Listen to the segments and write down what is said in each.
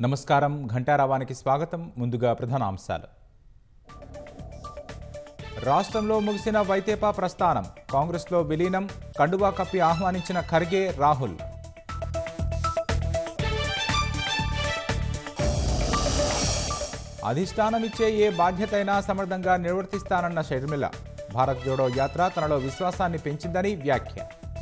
నమస్కారం ఘంటారావానికి స్వాగతం ముందుగా ప్రధాన అంశాలు రాష్ట్రంలో ముగిసిన వైతేపా ప్రస్థానం కాంగ్రెస్లో విలీనం కండువా కప్పి ఆహ్వానించిన ఖర్గే రాహుల్ అధిష్టానమిచ్చే ఏ బాధ్యతైనా సమర్థంగా నిర్వర్తిస్తానన్న షర్మిల భారత్ జోడో యాత్ర తనలో విశ్వాసాన్ని పెంచిందని వ్యాఖ్య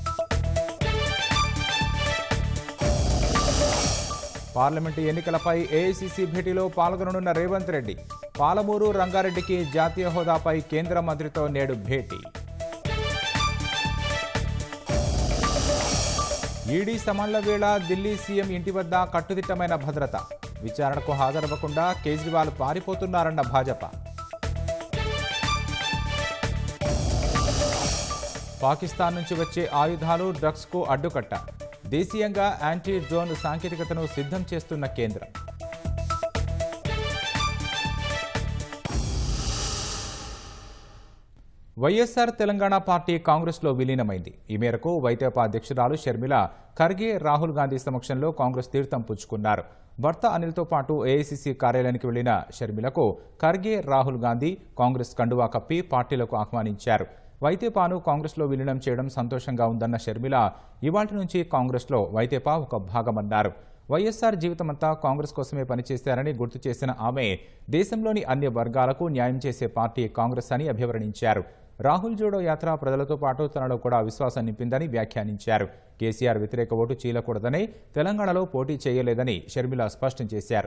పార్లమెంటు ఎన్నికలపై ఏఐసీసీ భేటీలో పాల్గొననున్న రేవంత్ రెడ్డి పాలమూరు రంగారెడ్డికి జాతీయ హోదాపై కేంద్ర మంత్రితో నేడు భేటీ ఈడీ సమన్ల వేళ ఢిల్లీ సీఎం ఇంటి వద్ద కట్టుదిట్టమైన భద్రత విచారణకు హాజరవ్వకుండా కేజ్రీవాల్ పారిపోతున్నారన్న భాజపా పాకిస్తాన్ నుంచి వచ్చే ఆయుధాలు డ్రగ్స్కు అడ్డుకట్ట దేశీయంగా యాంటీ డ్రోన్ సాంకేతికతను సిద్ధం చేస్తున్న కేంద్రం వైఎస్ఆర్ తెలంగాణ పార్టీ కాంగ్రెస్లో విలీనమైంది ఈ మేరకు వైతేపా అధ్యక్షురాలు షర్మిల ఖర్గే రాహుల్ గాంధీ సమక్షంలో కాంగ్రెస్ తీర్థం పుచ్చుకున్నారు భర్త అనిల్తో పాటు ఏఐసీసీ కార్యాలయానికి వెళ్లిన షర్మిలకు ఖర్గే రాహుల్ గాంధీ కాంగ్రెస్ కండువా కప్పి పార్టీలకు ఆహ్వానించారు వైతేపాను కాంగ్రెస్లో విలీనం చేయడం సంతోషంగా ఉందన్న షర్మిల ఇవాటి నుంచి కాంగ్రెస్లో వైతేపా ఒక భాగమన్నారు వైఎస్ఆర్ జీవితమంతా కాంగ్రెస్ కోసమే పనిచేశారని గుర్తు చేసిన ఆమె దేశంలోని అన్ని వర్గాలకు న్యాయం చేసే పార్టీ కాంగ్రెస్ అని అభివర్ణించారు రాహుల్ జోడో యాత్ర ప్రజలతో పాటు తనలో కూడా విశ్వాసం నింపిందని వ్యాఖ్యానించారు కేసీఆర్ వ్యతిరేక ఓటు చీలకూడదని తెలంగాణలో పోటీ చేయలేదని షర్మిల స్పష్టం చేశారు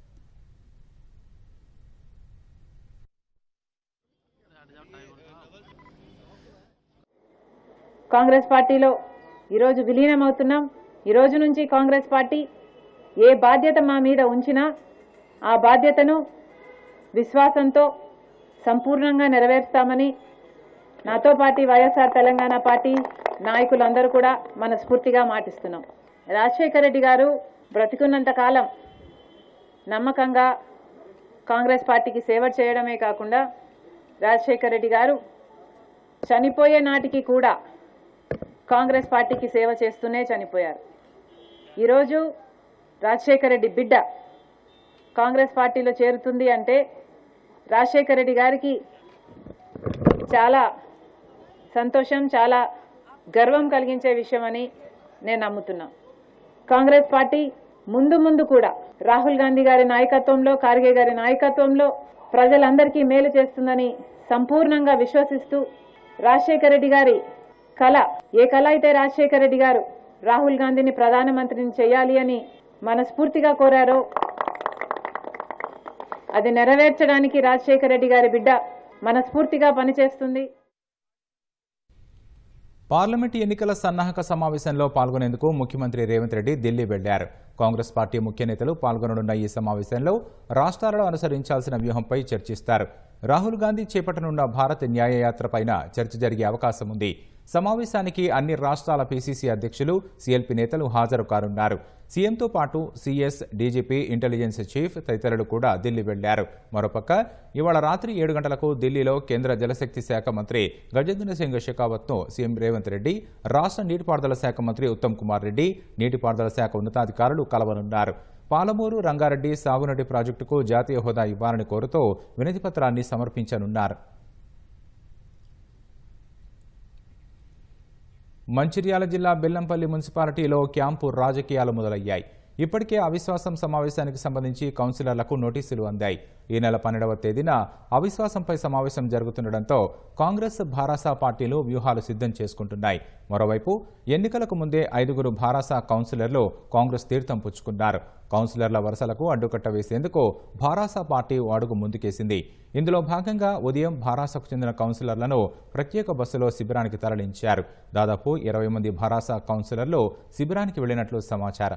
కాంగ్రెస్ పార్టీలో ఈరోజు విలీనం అవుతున్నాం ఈ రోజు నుంచి కాంగ్రెస్ పార్టీ ఏ బాధ్యత మా మీద ఉంచినా ఆ బాధ్యతను విశ్వాసంతో సంపూర్ణంగా నెరవేరుస్తామని నాతో పాటు వైఎస్ఆర్ తెలంగాణ పార్టీ నాయకులందరూ కూడా మనస్ఫూర్తిగా మాటిస్తున్నాం రాజశేఖర రెడ్డి గారు బ్రతికున్నంత కాలం నమ్మకంగా కాంగ్రెస్ పార్టీకి సేవ చేయడమే కాకుండా రాజశేఖర రెడ్డి గారు చనిపోయే నాటికి కూడా కాంగ్రెస్ పార్టీకి సేవ చేస్తూనే చనిపోయారు ఈరోజు రాజశేఖర రెడ్డి బిడ్డ కాంగ్రెస్ పార్టీలో చేరుతుంది అంటే రాజశేఖర రెడ్డి గారికి చాలా సంతోషం చాలా గర్వం కలిగించే విషయం అని నేను నమ్ముతున్నా కాంగ్రెస్ పార్టీ ముందు ముందు కూడా రాహుల్ గాంధీ గారి నాయకత్వంలో ఖార్గే గారి నాయకత్వంలో ప్రజలందరికీ మేలు చేస్తుందని సంపూర్ణంగా విశ్వసిస్తూ రాజశేఖర రెడ్డి గారి కళ ఏ కళ అయితే రాజశేఖర రెడ్డి గారు రాహుల్ గాంధీని ప్రధానమంత్రిని చేయాలి అని మనస్ఫూర్తిగా కోరారో అది నెరవేర్చడానికి రాజశేఖర రెడ్డి గారి బిడ్డ మనస్ఫూర్తిగా పనిచేస్తుంది పార్లమెంటు ఎన్నికల సన్నాహక సమావేశంలో పాల్గొనేందుకు ముఖ్యమంత్రి రేవంత్ రెడ్డి ఢిల్లీ వెళ్లారు కాంగ్రెస్ పార్టీ ముఖ్య నేతలు పాల్గొననున్న ఈ సమావేశంలో రాష్ట్రాలలో అనుసరించాల్సిన వ్యూహంపై చర్చిస్తారు రాహుల్ గాంధీ చేపట్టనున్న భారత్ న్యాయయాత్రపైన చర్చ జరిగే అవకాశం ఉంది సమావేశానికి అన్ని రాష్ట్రాల పీసీసీ అధ్యక్షులు సీఎల్పీ నేతలు హాజరు కానున్నారు సీఎంతో పాటు సీఎస్ డీజీపీ ఇంటెలిజెన్స్ చీఫ్ తదితరులు కూడా ఢిల్లీ వెళ్లారు మరోపక్క ఇవాళ రాత్రి ఏడు గంటలకు ఢిల్లీలో కేంద్ర జలశక్తి శాఖ మంత్రి గజేంద్ర సింగ్ షెకావత్ను సీఎం రేవంత్ రెడ్డి రాష్ట్ర నీటిపారుదల శాఖ మంత్రి ఉత్తమ్ కుమార్ రెడ్డి నీటిపారుదల శాఖ ఉన్నతాధికారులు కలవనున్నారు పాలమూరు రంగారెడ్డి సాగునీటి ప్రాజెక్టుకు జాతీయ హోదా ఇవ్వాలని కోరుతూ వినతిపత్రాన్ని సమర్పించనున్నారు మంచిర్యాల జిల్లా బెల్లంపల్లి మున్సిపాలిటీలో క్యాంపు రాజకీయాలు మొదలయ్యాయి ఇప్పటికే అవిశ్వాసం సమావేశానికి సంబంధించి కౌన్సిలర్లకు నోటీసులు అందాయి ఈ నెల పన్నెండవ తేదీన అవిశ్వాసంపై సమావేశం జరుగుతుండటంతో కాంగ్రెస్ భారాసా పార్టీలు వ్యూహాలు సిద్ధం చేసుకుంటున్నాయి మరోవైపు ఎన్నికలకు ముందే ఐదుగురు భారాసా కౌన్సిలర్లు కాంగ్రెస్ తీర్థం పుచ్చుకున్నారు కౌన్సిలర్ల వరుసలకు అడ్డుకట్ట వేసేందుకు భారాసా పార్టీ అడుగు ముందుకేసింది ఇందులో భాగంగా ఉదయం భారాసకు చెందిన కౌన్సిలర్లను ప్రత్యేక బస్సులో శిబిరానికి తరలించారు దాదాపు ఇరవై మంది భారాసా కౌన్సిలర్లు శిబిరానికి వెళ్లినట్లు సమాచారం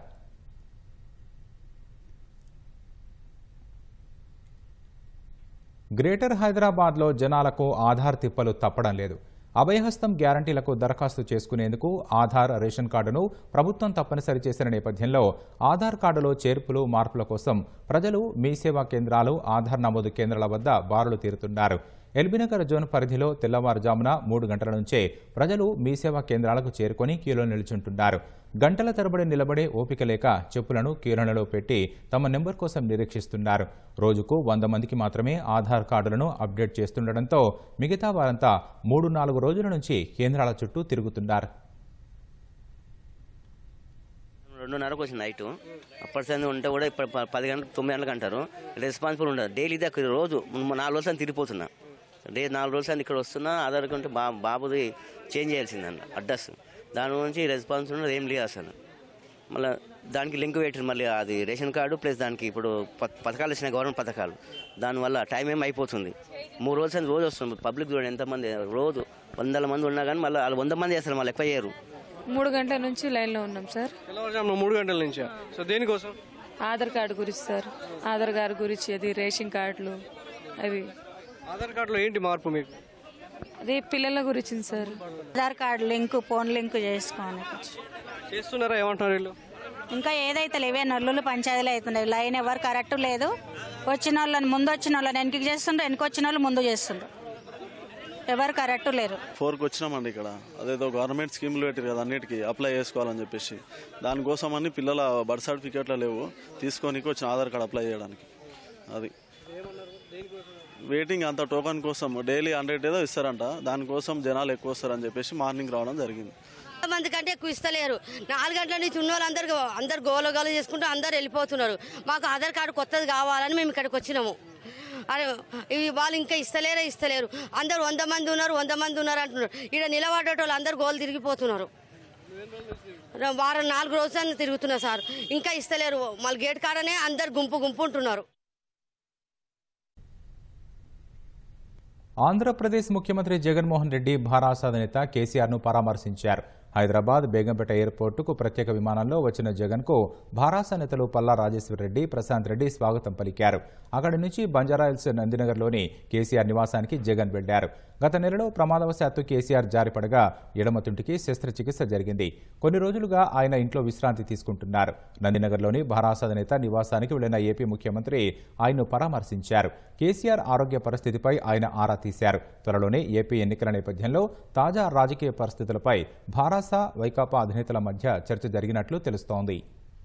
గ్రేటర్ హైదరాబాద్లో జనాలకు ఆధార్ తిప్పలు తప్పడం లేదు అభయహస్తం గ్యారంటీలకు దరఖాస్తు చేసుకునేందుకు ఆధార్ రేషన్ కార్డును ప్రభుత్వం తప్పనిసరి చేసిన నేపథ్యంలో ఆధార్ కార్డులో చేర్పులు మార్పుల కోసం ప్రజలు మీ సేవా కేంద్రాలు ఆధార్ నమోదు కేంద్రాల వద్ద బారులు తీరుతున్నారు ఎల్బీనగర్ జోన్ పరిధిలో తెల్లవారుజామున మూడు గంటల నుంచే ప్రజలు మీ సేవా కేంద్రాలకు చేరుకొని క్యూలో నిల్చుంటున్నారు గంటల తరబడి నిలబడే ఓపిక లేక చెప్పులను క్యూలనలో పెట్టి తమ నెంబర్ కోసం నిరీక్షిస్తున్నారు రోజుకు వంద మందికి మాత్రమే ఆధార్ కార్డులను అప్డేట్ చేస్తుండటంతో మిగతా వారంతా మూడు నాలుగు రోజుల నుంచి కేంద్రాల చుట్టూ తిరుగుతున్నారు రెండున్నరకు వచ్చింది నైట్ అప్పటి సంది ఉంటే కూడా ఇప్పుడు ప- పది గంటలకు తొమ్మిది గంటలకు అంటారు రెస్పాన్సిబుల్ ఉండదు డైలీ దగ్గర రోజు మ- నాలుగు రోజులు తిరిగిపోతున్నా డే నాలుగు రోజులు సంది ఇక్కడ వస్తున్నా ఆధార్ కంటే బా బాబుది చేంజ్ చేయాల్సిందంట అడ్రస్ దాని గురించి రెస్పాన్స్ ఉండదు ఏం లేదు అసలు మళ్ళీ దానికి లింక్ పెట్టారు మళ్ళీ అది రేషన్ కార్డు ప్లస్ దానికి ఇప్పుడు ప- పథకాలు ఇచ్చిన గవర్నమెంట్ పథకాలు దానివల్ల టైం ఏం అయిపోతుంది మూడు రోజులు సంది రోజు వస్తుంది పబ్లిక్ చూడండి ఎంతమంది రోజు వందల మంది ఉన్నా కానీ మళ్ళీ వాళ్ళు వంద మంది చేస్తారు మళ్ళీ ఎక్కువ చేయరు మూడు గంటల నుంచి లైన్లో ఉన్నాం సార్ తెల్లవారుజామున మూడు గంటల నుంచి సో దేనికోసం ఆధార్ కార్డు గురించి సార్ ఆధార్ కార్డు గురించి అది రేషన్ కార్డులు అవి ఆధార్ కార్డులో ఏంటి మార్పు మీకు అది పిల్లల గురించి sir Aadhaar card link phone link చేసుకోని చేస్తున్నారా ఏమంటున్నారు వీళ్ళు ఇంకా ఏదైతే లేవే నల్లులు పంచాయతీలు అవుతున్నాయి లైన్ ఎవరు కరెక్ట్ లేదు వచ్చిన వాళ్ళని ముందు వచ్చిన వాళ్ళని వెనక్కి చేస్తుండ్రు వెనక వచ్చిన వాళ్ళు ముందు చేస్తుండ్రు ఎవరు కరెక్ట్ లేరు ఫోర్కి వచ్చినామండి ఇక్కడ అదేదో గవర్నమెంట్ స్కీములు పెట్టారు కదా అన్నిటికీ అప్లై చేసుకోవాలని చెప్పేసి దానికోసం అని పిల్లల బర్త్ సర్టిఫికేట్లు లేవు తీసుకోనికి వచ్చిన ఆధార్ కార్డ్ అప్లై చేయడానికి అది వెయిటింగ్ అంత టోకన్ కోసం డైలీ హండ్రెడ్ ఏదో ఇస్తారంట దానికోసం జనాలు ఎక్కువ వస్తారని చెప్పేసి మార్నింగ్ రావడం జరిగింది మంది కంటే ఎక్కువ ఇస్తలేరు నాలుగు గంటల నుంచి ఉన్న వాళ్ళందరూ అందరు గోల గోల చేసుకుంటూ అందరు వెళ్ళిపోతున్నారు మాకు ఆధార్ కార్డు కొత్తది కావాలని మేము ఇక్కడికి వచ్చినాము అరే ఇవి వాళ్ళు ఇంకా ఇస్తలేరే ఇస్తలేరు అందరు వంద మంది ఉన్నారు వంద మంది ఉన్నారు అంటున్నారు ఇక్కడ నిలబడేటోళ్ళు అందరు గోలు తిరిగిపోతున్నారు వారం నాలుగు రోజులు తిరుగుతున్నారు సార్ ఇంకా ఇస్తలేరు మళ్ళీ గేట్ కాడనే అందరు గుంపు గుంపు ఉంటున్నారు ఆంధ్రప్రదేశ్ ముఖ్యమంత్రి జగన్మోహన్ రెడ్డి భారాసాద నేత కేసీఆర్ను పరామర్శించారు హైదరాబాద్ బేగంపేట ఎయిర్పోర్టుకు ప్రత్యేక విమానంలో వచ్చిన జగన్కు భారాస నేతలు పల్లా రాజేశ్వర రెడ్డి ప్రశాంత్ రెడ్డి స్వాగతం పలికారు అక్కడి నుంచి బంజారాహిల్స్ నందినగర్లోని కేసీఆర్ నివాసానికి జగన్ వెళ్లారు గత నెలలో ప్రమాదవశాత్తు కేసీఆర్ జారిపడగా ఎడమ తుంటికి శస్త్రచికిత్స జరిగింది కొన్ని రోజులుగా ఆయన ఇంట్లో విశ్రాంతి తీసుకుంటున్నారు నందినగర్లోని భారాసాద నేత నివాసానికి వెళ్లిన ఏపీ ముఖ్యమంత్రి ఆయన్ను పరామర్శించారు కేసీఆర్ ఆరోగ్య పరిస్థితిపై ఆయన ఆరా తీశారు త్వరలోనే ఏపీ ఎన్నికల నేపథ్యంలో తాజా రాజకీయ పరిస్థితులపై భారాస వైకాపా అధినేతల మధ్య చర్చ జరిగినట్లు తెలుస్తోంది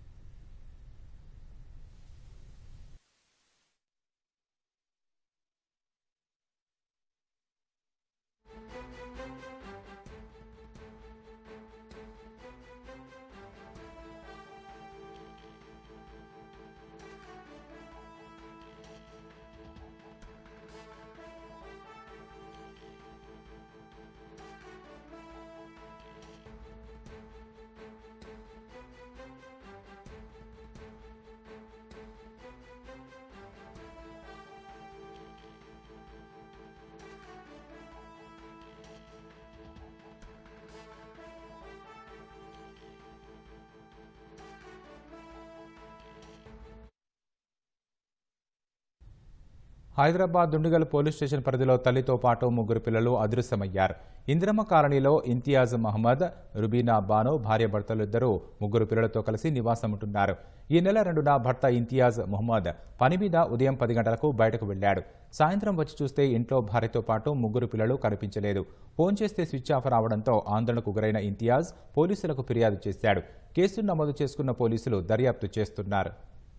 హైదరాబాద్ దుండిగల్ పోలీస్ స్టేషన్ పరిధిలో తల్లితో పాటు ముగ్గురు పిల్లలు అదృశ్యమయ్యారు ఇందిరమ్మ కాలనీలో ఇంతియాజ్ మహమ్మద్ రుబీనా బాను భార్యాభర్తలు ఇద్దరు ముగ్గురు పిల్లలతో కలిసి నివాసం ఉంటున్నారు ఈ నెల రెండున భర్త ఇంతియాజ్ మహమ్మద్ పని మీద ఉదయం పది గంటలకు బయటకు వెళ్లాడు సాయంత్రం వచ్చి చూస్తే ఇంట్లో భార్యతో పాటు ముగ్గురు పిల్లలు కనిపించలేదు ఫోన్ చేస్తే స్విచ్ ఆఫ్ రావడంతో ఆందోళనకు గురైన ఇంతియాజ్ పోలీసులకు ఫిర్యాదు చేశాడు కేసు నమోదు చేసుకున్న పోలీసులు దర్యాప్తు చేస్తున్నారు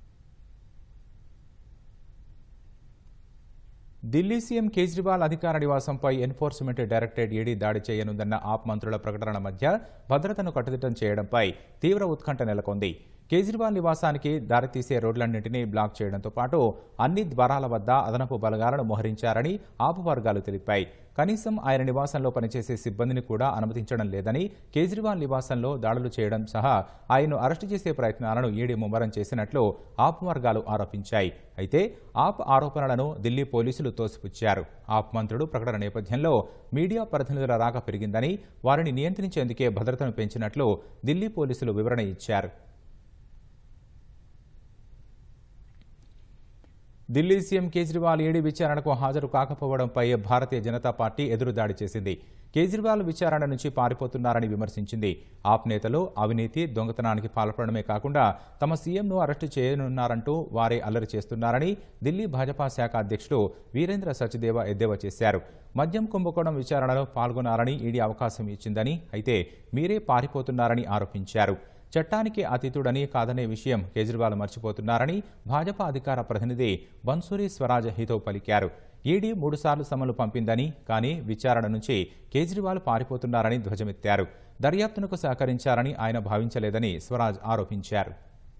ఢిల్లీ సీఎం కేజ్రీవాల్ అధికార నివాసంపై ఎన్ఫోర్స్మెంట్ డైరెక్టరేట్ ఈడీ దాడి చేయనుందన్న ఆప్ మంత్రుల ప్రకటనల మధ్య భద్రతను కట్టుదిట్టం చేయడంపై తీవ్ర ఉత్కంఠ నెలకొంది కేజ్రీవాల్ నివాసానికి దారితీసే రోడ్లన్నింటినీ బ్లాక్ చేయడంతో పాటు అన్ని ద్వారాల వద్ద అదనపు బలగాలను మోహరించారని ఆపు వర్గాలు తెలిపాయి కనీసం ఆయన నివాసంలో పనిచేసే సిబ్బందిని కూడా అనుమతించడం లేదని కేజ్రీవాల్ నివాసంలో దాడులు చేయడం సహా ఆయన్ను అరెస్టు చేసే ప్రయత్నాలను ఈడీ ముమ్మరం చేసినట్లు ఆప్ వర్గాలు ఆరోపించాయి అయితే ఆప్ ఆరోపణలను ఢిల్లీ పోలీసులు తోసిపుచ్చారు ఆప్ మంత్రుడు ప్రకటన నేపథ్యంలో మీడియా ప్రతినిధుల రాక పెరిగిందని వారిని నియంత్రించేందుకే భద్రతను పెంచినట్లు ఢిల్లీ పోలీసులు వివరణ ఇచ్చారు ఢిల్లీ సీఎం కేజ్రీవాల్ ఈడీ విచారణకు హాజరు కాకపోవడంపై భారతీయ జనతా పార్టీ ఎదురుదాడి చేసింది కేజ్రీవాల్ విచారణ నుంచి పారిపోతున్నారని విమర్శించింది ఆప్ నేతలు అవినీతి దొంగతనానికి పాల్పడమే కాకుండా తమ సీఎంను అరెస్టు చేయనున్నారంటూ వారే అల్లరి చేస్తున్నారని ఢిల్లీ భాజపా శాఖ అధ్యక్షుడు వీరేంద్ర సచ్దేవ ఎద్దేవా చేశారు మద్యం కుంభకోణం విచారణలో పాల్గొనాలని ఈడీ అవకాశం ఇచ్చిందని అయితే మీరే పారిపోతున్నారని ఆరోపించారు చట్టానికి అతీతుడని కాదనే విషయం కేజ్రీవాల్ మర్చిపోతున్నారని భాజపా అధికార ప్రతినిధి బన్సూరి స్వరాజ్ హితో పలికారు ఈడీ మూడుసార్లు సమన్లు పంపిందని కానీ విచారణ నుంచి కేజ్రీవాల్ పారిపోతున్నారని ధ్వజమెత్తారు దర్యాప్తునకు సహకరించారని ఆయన భావించలేదని స్వరాజ్ ఆరోపించారు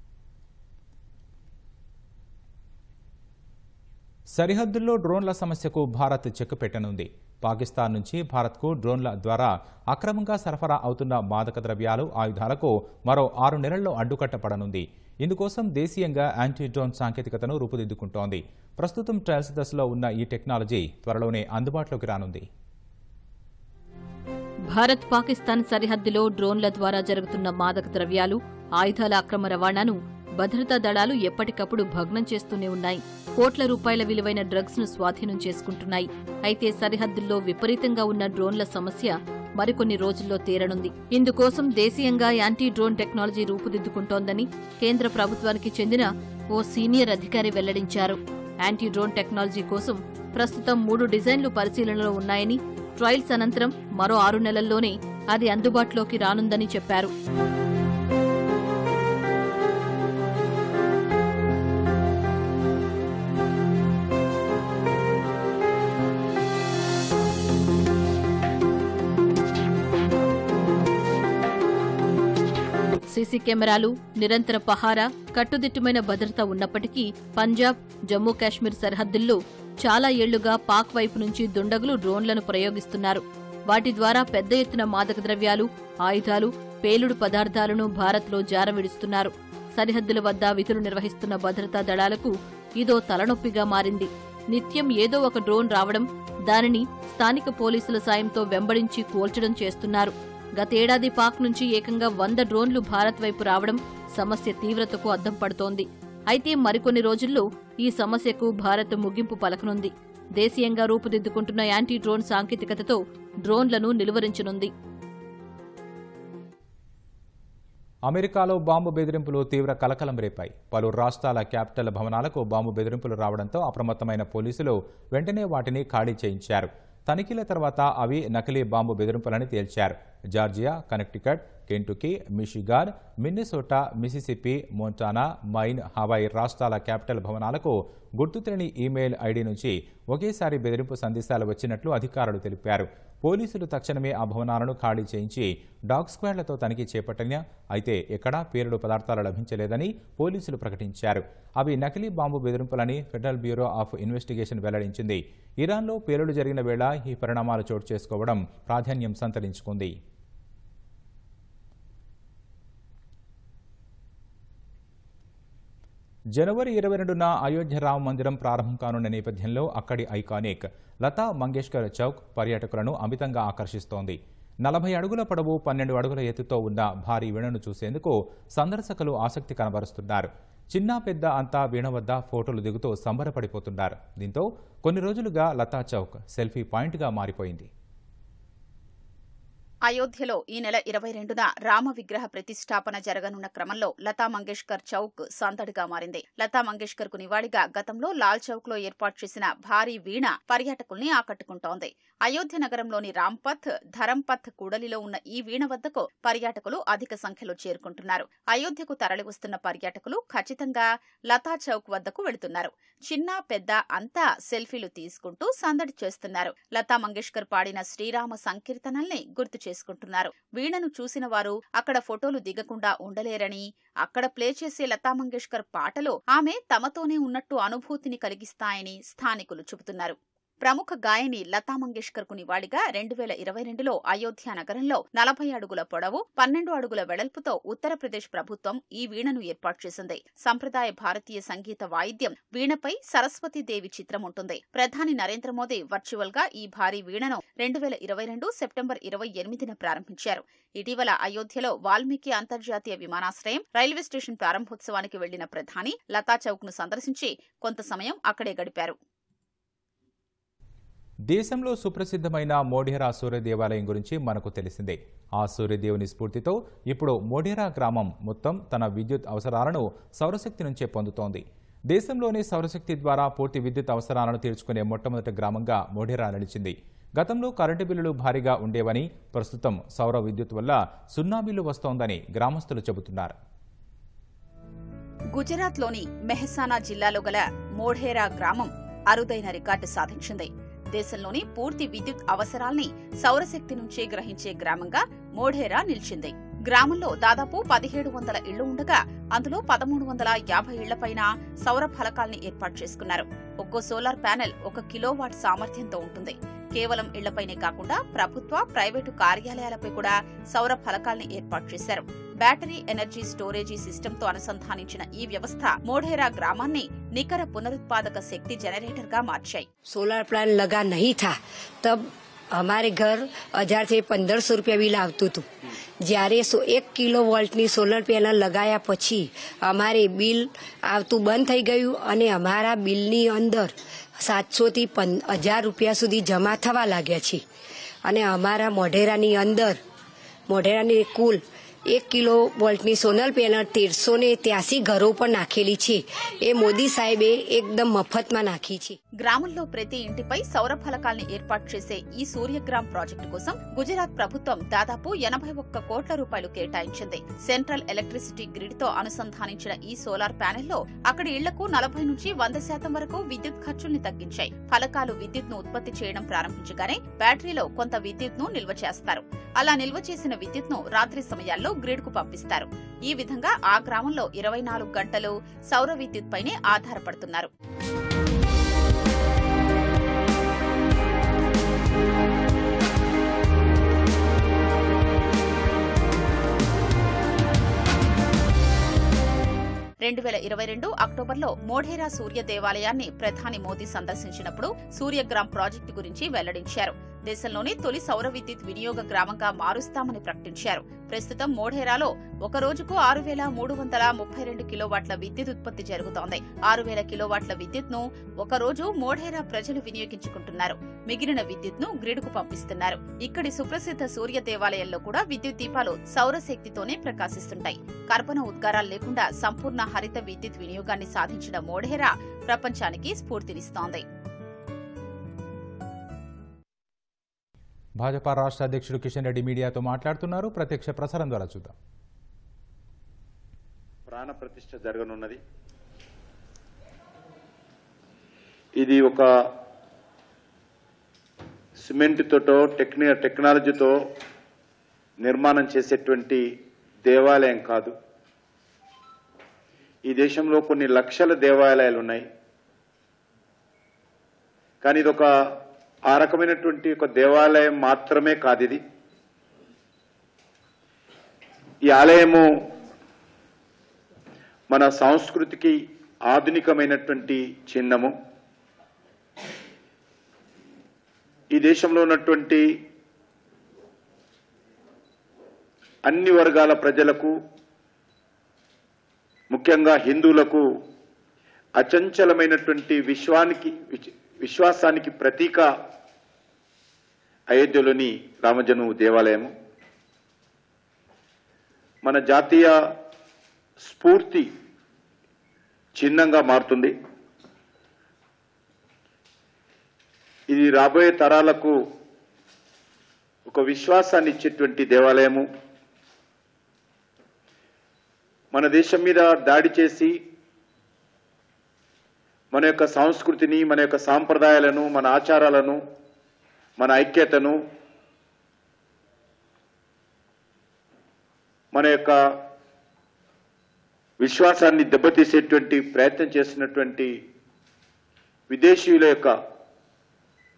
సరిహద్దుల్లో డ్రోన్ల సమస్యకు భారత్ చెక్ పెట్టనుంది పాకిస్తాన్ నుంచి భారత్కు డ్రోన్ల ద్వారా అక్రమంగా సరఫరా అవుతున్న మాదక ద్రవ్యాలు ఆయుధాలకు మరో ఆరు నెలల్లో అడ్డుకట్టపడనుంది ఇందుకోసం దేశీయంగా యాంటీ డ్రోన్ సాంకేతికతను రూపుదిద్దుకుంటోంది ప్రస్తుతం ట్రయల్స్ దశలో ఉన్న ఈ టెక్నాలజీ త్వరలోనే అందుబాటులోకి రానుంది భారత్ పాకిస్తాన్ సరిహద్దులో డ్రోన్ల ద్వారా జరుగుతున్న మాదక ద్రవ్యాలు ఆయుధాల అక్రమ రవాణాను భద్రతా దళాలు ఎప్పటికప్పుడు భగ్నం చేస్తూనే ఉన్నాయి కోట్ల రూపాయల విలువైన డ్రగ్స్ ను స్వాధీనం చేసుకుంటున్నాయి అయితే సరిహద్దుల్లో విపరీతంగా ఉన్న డ్రోన్ల సమస్య మరికొన్ని రోజుల్లో తీరనుంది ఇందుకోసం దేశీయంగా యాంటీ డ్రోన్ టెక్నాలజీ రూపుదిద్దుకుంటోందని కేంద్ర ప్రభుత్వానికి చెందిన ఓ సీనియర్ అధికారి వెల్లడించారు యాంటీ డ్రోన్ టెక్నాలజీ కోసం ప్రస్తుతం మూడు డిజైన్లు పరిశీలనలో ఉన్నాయని ట్రయల్స్ అనంతరం మరో ఆరు నెలల్లోనే అది అందుబాటులోకి రానుందని చెప్పారు సీసీ కెమెరాలు నిరంతర పహారా కట్టుదిట్టమైన భద్రత ఉన్నప్పటికీ పంజాబ్ జమ్మూ కాశ్మీర్ సరిహద్దుల్లో చాలా ఏళ్లుగా పాక్ వైపు నుంచి దుండగులు డ్రోన్లను ప్రయోగిస్తున్నారు వాటి ద్వారా పెద్ద ఎత్తున మాదక ద్రవ్యాలు ఆయుధాలు పేలుడు పదార్థాలను భారత్లో జారవిడుస్తున్నారు సరిహద్దుల వద్ద విధులు నిర్వహిస్తున్న భద్రతా దళాలకు ఇదో తలనొప్పిగా మారింది నిత్యం ఏదో ఒక డ్రోన్ రావడం దానిని స్థానిక పోలీసుల సాయంతో వెంబడించి కూల్చడం చేస్తున్నారు గతేడాది పాక్ నుంచి ఏకంగా వంద డ్రోన్లు భారత్ వైపు రావడం సమస్య తీవ్రతకు అద్దం పడుతోంది అయితే మరికొన్ని రోజుల్లో ఈ సమస్యకు భారత్ ముగింపు పలకనుంది దేశీయంగా రూపుదిద్దుకుంటున్న యాంటీ డ్రోన్ సాంకేతికతతో డ్రోన్లను నిలువరించనుంది అమెరికాలో బాంబు బెదిరింపులు తీవ్ర కలకలం రేపాయి పలు రాష్ట్రాల క్యాపిటల్ భవనాలకు బాంబు బెదిరింపులు రావడంతో అప్రమత్తమైన పోలీసులు వెంటనే వాటిని ఖాళీ చేయించారు తనిఖీల తర్వాత అవి నకిలీ బాంబు బెదిరింపులని తేల్చారు Georgia Connecticut Kentucky Michigan Minnesota Mississippi Montana Maine Hawaii రాష్ట్రాల క్యాపిటల్ భవనాలకు గుర్తు తెలియని ఈమెయిల్ ఐడి నుంచి ఒకేసారి బెదిరింపు సందేశాలు వచ్చినట్లు అధికారులు తెలిపారు పోలీసులు తక్షణమే ఆ భవనాలను ఖాళీ చేయించి డాగ్ స్క్వాడ్లతో తనిఖీ చేపట్టిన అయితే ఎక్కడా పేలుడు పదార్థాలు లభించలేదని పోలీసులు ప్రకటించారు అవి నకిలీ బాంబు బెదిరింపులని ఫెడరల్ బ్యూరో ఆఫ్ ఇన్వెస్టిగేషన్ వెల్లడించింది ఇరాన్లో పేలుడు జరిగిన వేళ ఈ పరిణామాలు చోటు చేసుకోవడం ప్రాధాన్యం సంతరించుకుంది జనవరి ఇరవై రెండున అయోధ్య రామ మందిరం ప్రారంభం కానున్న నేపథ్యంలో అక్కడి ఐకానిక్ లతా మంగేష్కర్ చౌక్ పర్యాటకులను అమితంగా ఆకర్షిస్తోంది నలభై అడుగుల పొడవు పన్నెండు అడుగుల ఎత్తుతో ఉన్న భారీ వీణను చూసేందుకు సందర్శకులు ఆసక్తి కనబరుస్తున్నారు చిన్న పెద్ద అంతా వీణ వద్ద ఫోటోలు దిగుతూ సంబరపడిపోతున్నారు దీంతో కొన్ని రోజులుగా లతా చౌక్ సెల్ఫీ పాయింట్గా మారిపోయింది అయోధ్యలో ఈ నెల ఇరవై రెండున రామ విగ్రహ ప్రతిష్టాపన జరగనున్న క్రమంలో లతా మంగేష్కర్ చౌక్ సందడిగా మారింది లతా మంగేష్కర్ కు నివాళిగా గతంలో లాల్ చౌక్ లో ఏర్పాటు చేసిన భారీ వీణ పర్యాటకుల్ని ఆకట్టుకుంటోంది అయోధ్య నగరంలోని రాంపథ్ ధరంపథ్ కూడలిలో ఉన్న ఈ వీణ వద్దకు పర్యాటకులు అధిక సంఖ్యలో చేరుకుంటున్నారు అయోధ్యకు తరలివస్తున్న పర్యాటకులు ఖచ్చితంగా లతా చౌక్ వద్దకు వెళుతున్నారు చిన్న పెద్ద అంతా సెల్ఫీలు తీసుకుంటూ సందడి చేస్తున్నారు లతా మంగేష్కర్ పాడిన శ్రీరామ సంకీర్తనల్ని గుర్తు చేసుకుంటున్నారు వీణను చూసిన వారు అక్కడ ఫోటోలు దిగకుండా ఉండలేరని అక్కడ ప్లే చేసే లతా మంగేష్కర్ పాటలు ఆమె తమతోనే ఉన్నట్టు అనుభూతిని కలిగిస్తాయని స్థానికులు చెబుతున్నారు ప్రముఖ గాయని లతా మంగేష్కర్ కు నివాళిగా రెండు వేల ఇరవై రెండులో అయోధ్య నగరంలో నలభై అడుగుల పొడవు పన్నెండు అడుగుల వెడల్పుతో ఉత్తరప్రదేశ్ ప్రభుత్వం ఈ వీణను ఏర్పాటు చేసింది సంప్రదాయ భారతీయ సంగీత వాయిద్యం వీణపై సరస్వతీదేవి చిత్రం ఉంటుంది ప్రధాని నరేంద్ర మోదీ వర్చువల్ గా ఈ భారీ వీణను రెండు వేల ఇరవై రెండు సెప్టెంబర్ ఇరవై ఎనిమిదిన ప్రారంభించారు ఇటీవల అయోధ్యలో వాల్మీకి అంతర్జాతీయ విమానాశ్రయం రైల్వే స్టేషన్ ప్రారంభోత్సవానికి వెళ్లిన ప్రధాని లతా చౌక్ ను సందర్శించి కొంత సమయం అక్కడే గడిపారు దేశంలో సుప్రసిద్ధమైన మోఢేరా సూర్య దేవాలయం గురించి మనకు తెలిసిందే ఆ సూర్యదేవుని స్ఫూర్తితో ఇప్పుడు మోఢేరా గ్రామం మొత్తం తన విద్యుత్ అవసరాలను సౌరశక్తి నుంచే పొందుతోంది దేశంలోని సౌరశక్తి ద్వారా పూర్తి విద్యుత్ అవసరాలను తీర్చుకునే మొట్టమొదటి గ్రామంగా మోఢేరా నిలిచింది గతంలో కరెంటు బిల్లులు భారీగా ఉండేవని ప్రస్తుతం సౌర విద్యుత్ వల్ల సున్నా బిల్లు వస్తోందని గ్రామస్తులు చెబుతున్నారు గుజరాత్లోని మెహసానా జిల్లాలో గల మోఢేరా గ్రామం అరుదైన రికార్డు సాధించింది దేశంలోని పూర్తి విద్యుత్ అవసరాల్ని సౌరశక్తి నుంచే గ్రహించే గ్రామంగా మోఢేరా నిలిచింది గ్రామంలో దాదాపు పదిహేడు వందల ఇళ్లు ఉండగా అందులో పదమూడు వందల యాభై ఇళ్లపైన సౌర ఫలకాల్ని ఏర్పాటు చేసుకున్నారు ఒక్కో సోలార్ ప్యానెల్ ఒక కిలోవాట్ సామర్థ్యంతో ఉంటుంది కేవలం ఇళ్లపైనే కాకుండా ప్రభుత్వ ప్రైవేటు కార్యాలయాలపై కూడా సౌర ఫలకాల్ని ఏర్పాటు చేశారు బ్యాటరీ ఎనర్జీ స్టోరేజీ సిస్టంతో అనుసంధానించిన ఈ వ్యవస్థ మోఢేరా గ్రామాన్ని నికర పునరుత్పాదక శక్తి జనరేటర్ గా మార్చాయి सोलर प्लान लगा नहीं था तब हमारे घर હજાર થી પંદરસો રૂપિયા બિલ આવતું હતું જ્યારે સો એક કિલો વોલ્ટની સોલર પેનલ લગાયા પછી અમારે બિલ આવતું બંધ થઈ ગયું અને અમારા બિલની અંદર સાતસોથી હજાર રૂપિયા સુધી જમા થવા લાગ્યા છે અને અમારા મોઢેરાની અંદર મોઢેરાની કુલ એક કિલો વોલ્ટની સોલર પેનલ તેરસો ને ત્યાસી ઘરો પર નાખેલી છે એ મોદી સાહેબે એકદમ મફતમાં નાખી છે గ్రామంలో ప్రతి ఇంటిపై సౌర ఫలకాల్ని ఏర్పాటు చేసే ఈ సూర్యగ్రామ్ ప్రాజెక్టు కోసం గుజరాత్ ప్రభుత్వం దాదాపు ఎనభై ఒక్క కోట్ల రూపాయలు కేటాయించింది సెంట్రల్ ఎలక్ట్రిసిటీ గ్రిడ్ తో అనుసంధానించిన ఈ సోలార్ ప్యానెల్లో అక్కడి ఇళ్లకు నలభై నుంచి వంద శాతం వరకు విద్యుత్ ఖర్చుల్ని తగ్గించాయి ఫలకాలు విద్యుత్ ను ఉత్పత్తి చేయడం ప్రారంభించగానే బ్యాటరీలో కొంత విద్యుత్ ను నిల్వ చేస్తారు అలా నిల్వ చేసిన విద్యుత్ ను రాత్రి సమయాల్లో గ్రిడ్ కు పంపిస్తారు ఈ విధంగా ఆ గ్రామంలో ఇరవై నాలుగు గంటలు సౌర విద్యుత్ పైనే ఆధారపడుతున్నారు రెండు వేల ఇరవై రెండు అక్టోబర్లో మోఢేరా సూర్య దేవాలయాన్ని ప్రధాని మోదీ సందర్శించినప్పుడు సూర్యగ్రామ్ ప్రాజెక్టు గురించి వెల్లడించారు దేశంలోని తొలి సౌర విద్యుత్ వినియోగ గ్రామంగా మారుస్తామని ప్రకటించారు ప్రస్తుతం మోఢేరాలో ఒక రోజుకు ఆరు వేల మూడు వందల ముప్పై రెండు కిలోవాట్ల విద్యుత్ ఉత్పత్తి జరుగుతోంది ఆరు వేల కిలోవాట్ల విద్యుత్ ను ఒక రోజు మోఢేరా ప్రజలు వినియోగించుకుంటున్నారు మిగిలిన విద్యుత్ ను గ్రిడ్ కు పంపిస్తున్నారు ఇక్కడి సుప్రసిద్ధ సూర్య దేవాలయంలో కూడా విద్యుత్ దీపాలు సౌరశక్తితోనే ప్రకాశిస్తుంటాయి కర్బన ఉద్గారాలు లేకుండా సంపూర్ణ హరిత విద్యుత్ వినియోగాన్ని సాధించిన మోఢేరా ప్రపంచానికి స్ఫూర్తినిస్తోంది భాజపా రాష్ట్ర అధ్యక్షుడు కిషన్ రెడ్డి మీడియాతో మాట్లాడుతున్నారు ప్రత్యక్ష ప్రసారం ద్వారా చూద్దాం ప్రాణ ప్రతిష్ఠ జరగనున్నది ఇది ఒక సిమెంట్ తోటో టెక్ని టెక్నాలజీతో నిర్మాణం చేసేటువంటి దేవాలయం కాదు ఈ దేశంలో కొన్ని లక్షల దేవాలయాలు ఉన్నాయి కానీ ఇది ఒక ఆ రకమైనటువంటి ఒక దేవాలయం మాత్రమే కాదు ఇది ఈ ఆలయము మన సంస్కృతికి ఆధునికమైనటువంటి చిహ్నము ఈ దేశంలో ఉన్నటువంటి అన్ని వర్గాల ప్రజలకు ముఖ్యంగా హిందువులకు అచంచలమైనటువంటి విశ్వానికి విచ్- విశ్వాసానికి ప్రతీక అయోధ్యలోని రామజను దేవాలయము మన జాతీయ స్ఫూర్తి చిహ్నంగా మారుతుంది ఇది రాబోయే తరాలకు ఒక విశ్వాసాన్ని ఇచ్చేటువంటి దేవాలయము మన దేశం మీద దాడి చేసి మన యొక్క సంస్కృతిని మన యొక్క సాంప్రదాయాలను మన ఆచారాలను మన ఐక్యతను మన యొక్క విశ్వాసాన్ని దెబ్బతీసేటువంటి ప్రయత్నం చేస్తున్నటువంటి విదేశీయుల యొక్క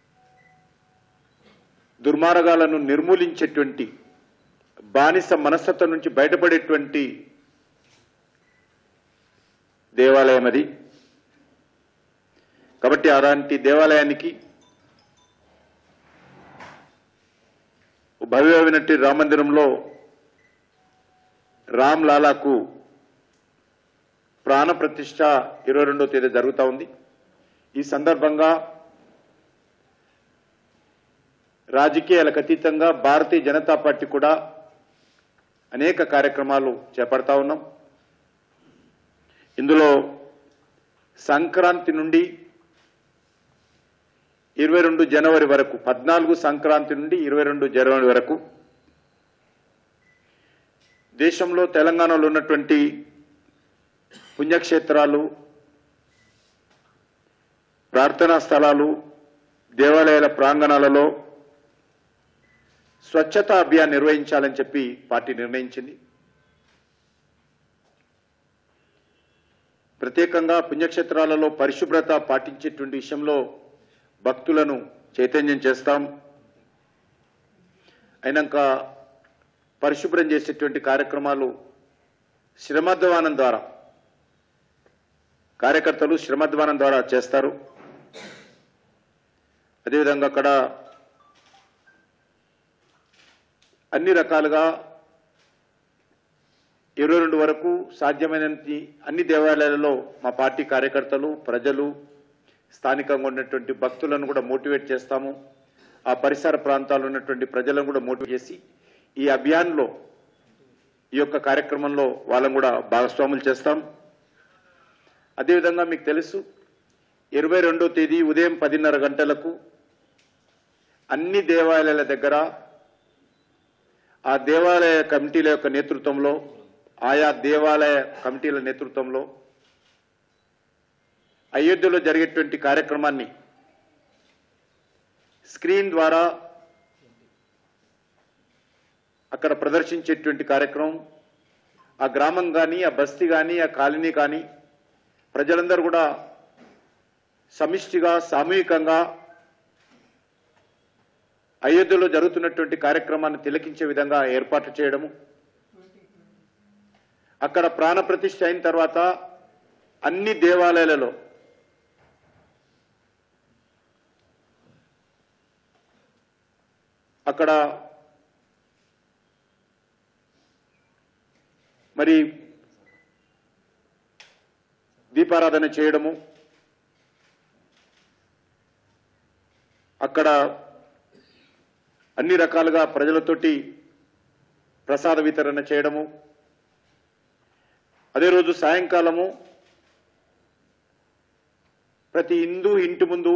దుర్మార్గాలను నిర్మూలించేటువంటి బానిస మనస్తత్వం నుంచి బయటపడేటువంటి దేవాలయం అది కాబట్టి అలాంటి దేవాలయానికి భవ్యమైనటువంటి రామ మందిరంలో రామ్ లాలాకు ప్రాణ ప్రతిష్ట ఇరవై రెండో తేదీ జరుగుతూ ఉంది ఈ సందర్భంగా రాజకీయాలకు అతీతంగా భారతీయ జనతా పార్టీ కూడా అనేక కార్యక్రమాలు చేపడతా ఉన్నాం ఇందులో సంక్రాంతి నుండి ఇరవై రెండు జనవరి వరకు పద్నాలుగు సంక్రాంతి నుండి ఇరవై రెండు జనవరి వరకు దేశంలో తెలంగాణలో ఉన్నటువంటి పుణ్యక్షేత్రాలు ప్రార్థనా స్థలాలు దేవాలయాల ప్రాంగణాలలో స్వచ్ఛతా అభియాన్ నిర్వహించాలని చెప్పి పార్టీ నిర్ణయించింది ప్రత్యేకంగా పుణ్యక్షేత్రాలలో పరిశుభ్రత పాటించేటువంటి విషయంలో భక్తులను చైతన్యం చేస్తాం అయినాక పరిశుభ్రం చేసేటువంటి కార్యక్రమాలు శ్రమధ్వానం ద్వారా కార్యకర్తలు శ్రమధ్వానం ద్వారా చేస్తారు అదేవిధంగా అక్కడ అన్ని రకాలుగా ఇరవై రెండు వరకు సాధ్యమైనంత అన్ని దేవాలయాలలో మా పార్టీ కార్యకర్తలు ప్రజలు స్థానికంగా ఉన్నటువంటి భక్తులను కూడా మోటివేట్ చేస్తాము ఆ పరిసర ప్రాంతాల్లో ఉన్నటువంటి ప్రజలను కూడా మోటివేట్ చేసి ఈ అభియాన్లో ఈ యొక్క కార్యక్రమంలో వాళ్ళని కూడా భాగస్వాములు చేస్తాం అదేవిధంగా మీకు తెలుసు ఇరవై రెండో తేదీ ఉదయం పదిన్నర గంటలకు అన్ని దేవాలయాల దగ్గర ఆ దేవాలయ కమిటీల యొక్క నేతృత్వంలో ఆయా దేవాలయ కమిటీల నేతృత్వంలో అయోధ్యలో జరిగేటువంటి కార్యక్రమాన్ని స్క్రీన్ ద్వారా అక్కడ ప్రదర్శించేటువంటి కార్యక్రమం ఆ గ్రామం కానీ ఆ బస్తీ కానీ ఆ కాలనీ కానీ ప్రజలందరూ కూడా సమిష్టిగా సామూహికంగా అయోధ్యలో జరుగుతున్నటువంటి కార్యక్రమాన్ని తిలకించే విధంగా ఏర్పాట్లు చేయడము అక్కడ ప్రాణ ప్రతిష్ఠ అయిన తర్వాత అన్ని దేవాలయాలలో అక్కడ మరి దీపారాధన చేయడము అక్కడ అన్ని రకాలుగా ప్రజలతోటి ప్రసాద వితరణ చేయడము అదే రోజు సాయంకాలము ప్రతి హిందూ ఇంటి ముందు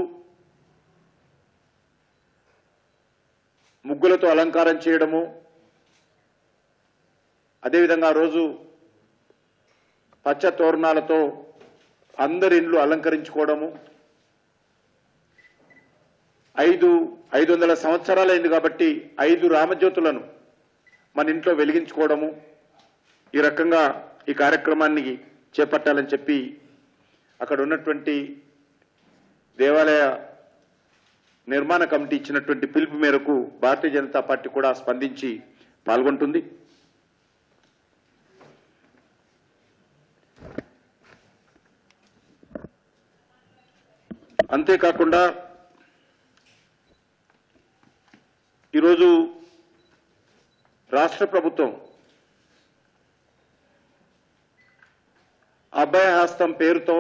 ముగ్గులతో అలంకారం చేయడము అదేవిధంగా ఆ రోజు పచ్చ తోరణాలతో అందరి ఇండ్లు అలంకరించుకోవడము ఐదు ఐదు వందల సంవత్సరాలైంది కాబట్టి ఐదు రామజ్యోతులను మన ఇంట్లో వెలిగించుకోవడము ఈ రకంగా ఈ కార్యక్రమాన్ని చేపట్టాలని చెప్పి అక్కడ ఉన్నటువంటి దేవాలయ నిర్మాణ కమిటీ ఇచ్చినటువంటి పిలుపు మేరకు భారతీయ జనతా పార్టీ కూడా స్పందించి పాల్గొంటుంది అంతేకాకుండా ఈరోజు రాష్ట్ర ప్రభుత్వం అభయహస్తం పేరుతో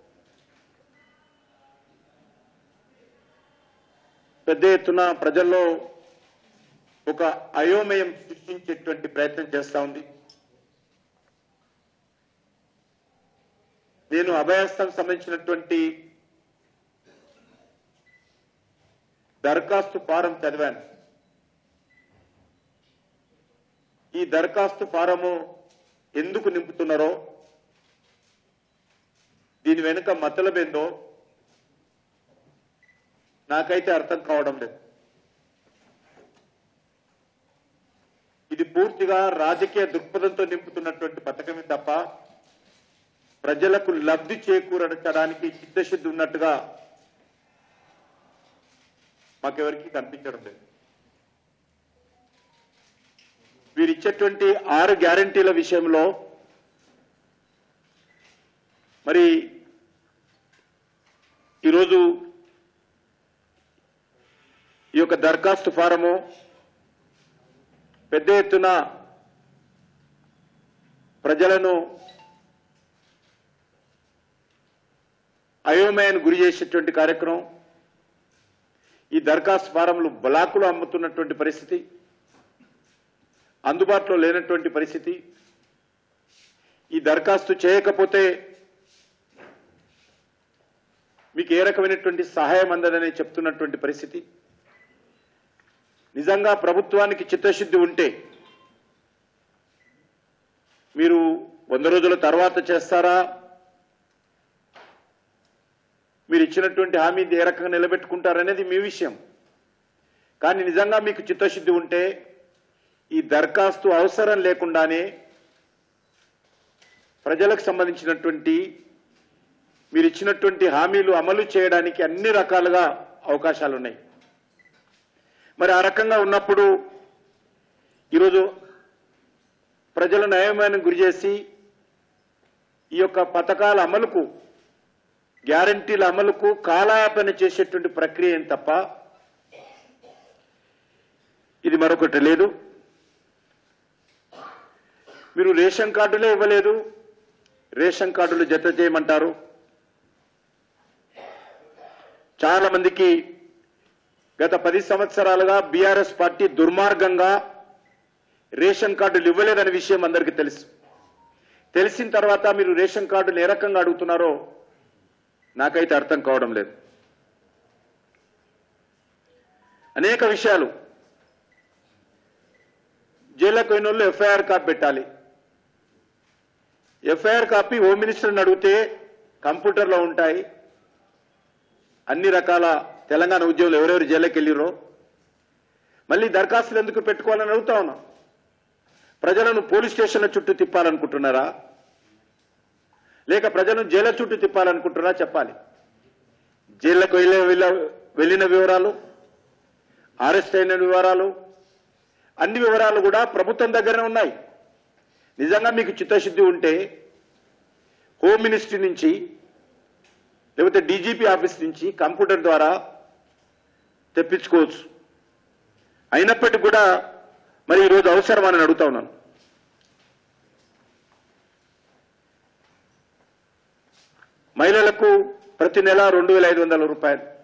పెద్ద ఎత్తున ప్రజల్లో ఒక అయోమయం సృష్టించేటువంటి ప్రయత్నం చేస్తా ఉంది నేను అభయహస్తం సంబంధించినటువంటి దరఖాస్తు ఫారం చదివాను ఈ దరఖాస్తు ఫారము ఎందుకు నింపుతున్నారో దీని వెనుక మతలబేందో నాకైతే అర్థం కావడం లేదు ఇది పూర్తిగా రాజకీయ దృక్పథంతో నింపుతున్నటువంటి పథకమే తప్ప ప్రజలకు లబ్ధి చేకూరడానికి చిత్తశుద్ధి ఉన్నట్టుగా మాకెవరికి కనిపించడం లేదు మీరు ఇచ్చేటువంటి ఆరు గ్యారంటీల విషయంలో మరి ఈరోజు ఈ యొక్క దరఖాస్తు ఫారము పెద్ద ఎత్తున ప్రజలను అయోమయాన్ని గురి చేసేటువంటి కార్యక్రమం ఈ దరఖాస్తు ఫారంలు బ్లాకులు అమ్ముతున్నటువంటి పరిస్థితి అందుబాటులో లేనటువంటి పరిస్థితి ఈ దరఖాస్తు చేయకపోతే మీకు ఏ రకమైనటువంటి సహాయం అందదని చెప్తున్నటువంటి పరిస్థితి నిజంగా ప్రభుత్వానికి చిత్తశుద్ధి ఉంటే మీరు వంద రోజుల తర్వాత చేస్తారా మీరు ఇచ్చినటువంటి హామీని ఏ రకంగా నిలబెట్టుకుంటారనేది మీ విషయం కానీ నిజంగా మీకు చిత్తశుద్ధి ఉంటే ఈ దరఖాస్తు అవసరం లేకుండానే ప్రజలకు సంబంధించినటువంటి మీరు ఇచ్చినటువంటి హామీలు అమలు చేయడానికి అన్ని రకాలుగా అవకాశాలు ఉన్నాయి మరి ఆ రకంగా ఉన్నప్పుడు ఈరోజు ప్రజలను అయోమయానికి గురి చేసి ఈ యొక్క పథకాల అమలుకు గ్యారంటీల అమలుకు కాలయాపన చేసేటువంటి ప్రక్రియ ఏం తప్ప ఇది మరొకటి లేదు మీరు రేషన్ కార్డులే ఇవ్వలేదు రేషన్ కార్డులు జత చేయమంటారు చాలా మందికి గత పది సంవత్సరాలుగా బీఆర్ఎస్ పార్టీ దుర్మార్గంగా రేషన్ కార్డులు ఇవ్వలేదనే విషయం అందరికీ తెలుసు తెలిసిన తర్వాత మీరు రేషన్ కార్డులు ఏ రకంగా అడుగుతున్నారో నాకైతే అర్థం కావడం లేదు అనేక విషయాలు జైల్లోకి పోయిన వాళ్ళు ఎఫ్ఐఆర్ కాపీ పెట్టాలి ఎఫ్ఐఆర్ కాపీ హోమ్ మినిస్టర్ని అడిగితే కంప్యూటర్లో ఉంటాయి అన్ని రకాల తెలంగాణ ఉద్యోగులు ఎవరెవరు జైల్లోకి వెళ్ళిరో మళ్ళీ దరఖాస్తులు ఎందుకు పెట్టుకోవాలని అడుగుతా ఉన్నా ప్రజలను పోలీస్ స్టేషన్ల చుట్టూ తిప్పాలనుకుంటున్నారా లేక ప్రజలను జైళ్ళ చుట్టూ తిప్పాలనుకుంటున్నారా చెప్పాలి జైళ్లకు వెళ్ళే వెళ్ళ- వెళ్ళిన వివరాలు అరెస్ట్ అయిన వివరాలు అన్ని వివరాలు కూడా ప్రభుత్వం దగ్గరనే ఉన్నాయి నిజంగా మీకు చిత్తశుద్ధి ఉంటే హోమ్ మినిస్ట్రీ నుంచి లేకపోతే డీజీపీ ఆఫీస్ నుంచి కంప్యూటర్ ద్వారా తెప్పించుకోవచ్చు అయినప్పటికీ కూడా మరి ఈరోజు అవసరమని అడుగుతా ఉన్నాను మహిళలకు ప్రతి నెల రెండు వేల ఐదు వందల రూపాయలు